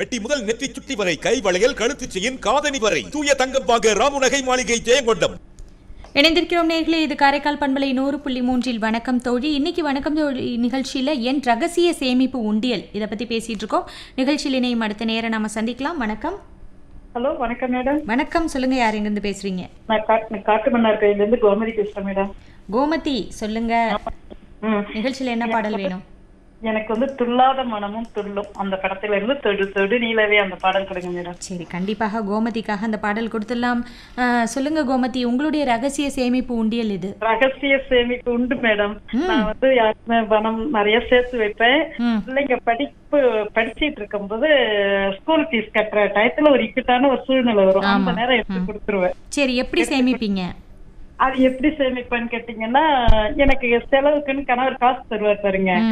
மெட்டி முதல் நெற்றி சுட்டி வரை கை வளையல் கழுத்து செயின் காதணி வரை தூய தங்கம் வாங்க ராமுநகை மாளிகை ஜெயங்கொண்டம் இணைந்திருக்கிறோம் நேர்களே இது காரைக்கால் பண்பலை நூறு புள்ளி மூன்றில் வணக்கம் தோழி இன்னைக்கு வணக்கம் தோழி நிகழ்ச்சியில் என் ரகசிய சேமிப்பு உண்டியல் இதை பற்றி பேசிட்டு இருக்கோம் நிகழ்ச்சியில் இணையும் அடுத்த நேரம் நாம சந்திக்கலாம் வணக்கம் ஹலோ வணக்கம் மேடம் வணக்கம் சொல்லுங்க யார் எங்கிருந்து பேசுறீங்க நான் காட்டு நான் காட்டு மன்னார் கையிலேருந்து கோமதி பேசுறேன் மேடம் கோமதி சொல்லுங்க ம் நிகழ்ச்சியில் என்ன பாடல் வேணும் எனக்கு வந்து துள்ளாத மனமும் துள்ளும் அந்த படத்துல இருந்து தொடு தொடு நீலவே அந்த பாடல் கொடுங்க மேடம் சரி கண்டிப்பாக கோமதிக்காக அந்த பாடல் கொடுத்துடலாம் அஹ், சொல்லுங்க கோமதி உங்களுடைய ரகசிய சேமிப்பு உண்டியல் இது ரகசிய சேமிப்பு உண்டு மேடம் நான் வந்து யாருக்குமே பணம் நிறைய சேர்த்து வைப்பேன் ம். பிள்ளைங்க படிப்பு படிச்சிட்டு இருக்கும்போது ஸ்கூல் ஃபீஸ் கட்டுற டயத்துல ஒரு இக்கட்டான ஒரு சூழ்நிலை வரும் அந்த நேரம் எடுத்து கொடுத்துருவேன் சரி எப்படி சேமிப்பீங்க அது எப்படி சேமிப்பேன்னு கேட்டீங்கன்னா எனக்கு செலவுக்குன்னு கணவர் காசு தருவார் பாருங்க